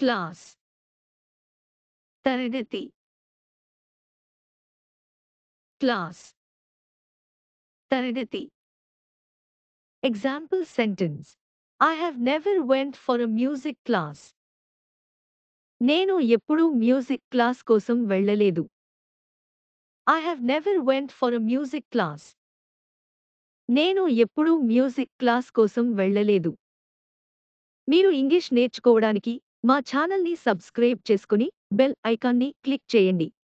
class తరగతి class తరగతి example sentence I have never went for a music class నేను ఎప్పుడూ మ్యూజిక్ క్లాస్ కోసం వెళ్ళలేదు I have never went for a music class నేను ఎప్పుడూ మ్యూజిక్ క్లాస్ కోసం వెళ్ళలేదు మీరు ఇంగ్లీష్ నేర్చుకోవడానికి మా ఛానల్ని సబ్స్క్రైబ్ చేసుకుని బెల్ ఐకాన్ని క్లిక్ చేయండి